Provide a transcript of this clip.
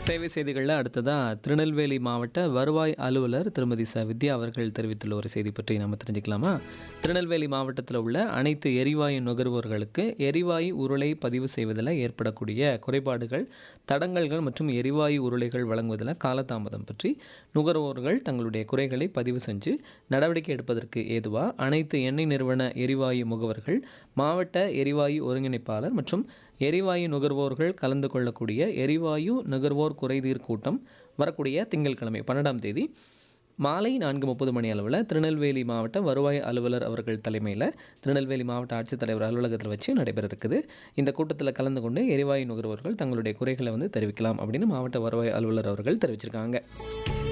சேவை செய்திகளில் அடுத்ததாக திருநெல்வேலி மாவட்ட வருவாய் அலுவலர் திருமதி ச வித்யா அவர்கள் தெரிவித்துள்ள ஒரு செய்தி பற்றி நம்ம தெரிஞ்சுக்கலாமா திருநெல்வேலி மாவட்டத்தில் உள்ள அனைத்து எரிவாயு நுகர்வோர்களுக்கு எரிவாயு உருளை பதிவு செய்வதில் ஏற்படக்கூடிய குறைபாடுகள் தடங்கல்கள் மற்றும் எரிவாயு உருளைகள் வழங்குவதில் காலதாமதம் பற்றி நுகர்வோர்கள் தங்களுடைய குறைகளை பதிவு செஞ்சு நடவடிக்கை எடுப்பதற்கு ஏதுவாக அனைத்து எண்ணெய் நிறுவன எரிவாயு முகவர்கள் மாவட்ட எரிவாயு ஒருங்கிணைப்பாளர் மற்றும் எரிவாயு நுகர்வோர்கள் கலந்து கொள்ளக்கூடிய எரிவாயு நுகர்வோர் குறைதீர் கூட்டம் வரக்கூடிய திங்கட்கிழமை பன்னெண்டாம் தேதி மாலை நான்கு முப்பது மணி அளவில் திருநெல்வேலி மாவட்ட வருவாய் அலுவலர் அவர்கள் தலைமையில் திருநெல்வேலி மாவட்ட ஆட்சித்தலைவர் அலுவலகத்தில் வச்சு நடைபெற இருக்குது இந்த கூட்டத்தில் கலந்து கொண்டு எரிவாயு நுகர்வோர்கள் தங்களுடைய குறைகளை வந்து தெரிவிக்கலாம் அப்படின்னு மாவட்ட வருவாய் அலுவலர் அவர்கள் தெரிவிச்சிருக்காங்க